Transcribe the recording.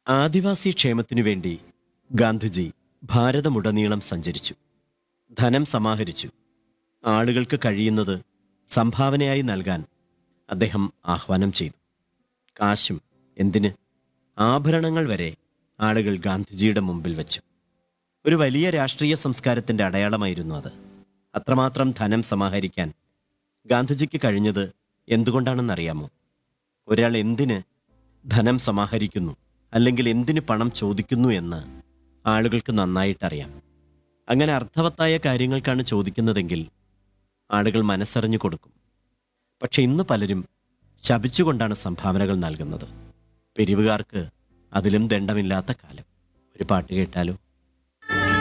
ആദിവാസി ക്ഷേമത്തിനു വേണ്ടി ഗാന്ധിജി ഭാരതമുടനീളം സഞ്ചരിച്ചു ധനം സമാഹരിച്ചു ആളുകൾക്ക് കഴിയുന്നത് സംഭാവനയായി നൽകാൻ അദ്ദേഹം ആഹ്വാനം ചെയ്തു കാശും എന്തിന് ആഭരണങ്ങൾ വരെ ആളുകൾ ഗാന്ധിജിയുടെ മുമ്പിൽ വെച്ചു ഒരു വലിയ രാഷ്ട്രീയ സംസ്കാരത്തിന്റെ അടയാളമായിരുന്നു അത് അത്രമാത്രം ധനം സമാഹരിക്കാൻ ഗാന്ധിജിക്ക് കഴിഞ്ഞത് എന്തുകൊണ്ടാണെന്നറിയാമോ ഒരാൾ എന്തിന് ധനം സമാഹരിക്കുന്നു അല്ലെങ്കിൽ എന്തിന് പണം ചോദിക്കുന്നു എന്ന് ആളുകൾക്ക് നന്നായിട്ടറിയാം അങ്ങനെ അർത്ഥവത്തായ കാര്യങ്ങൾക്കാണ് ചോദിക്കുന്നതെങ്കിൽ ആളുകൾ മനസ്സറിഞ്ഞു കൊടുക്കും പക്ഷെ ഇന്ന് പലരും ശപിച്ചുകൊണ്ടാണ് സംഭാവനകൾ നൽകുന്നത് പിരിവുകാർക്ക് അതിലും ദണ്ഡമില്ലാത്ത കാലം ഒരു പാട്ട് കേട്ടാലോ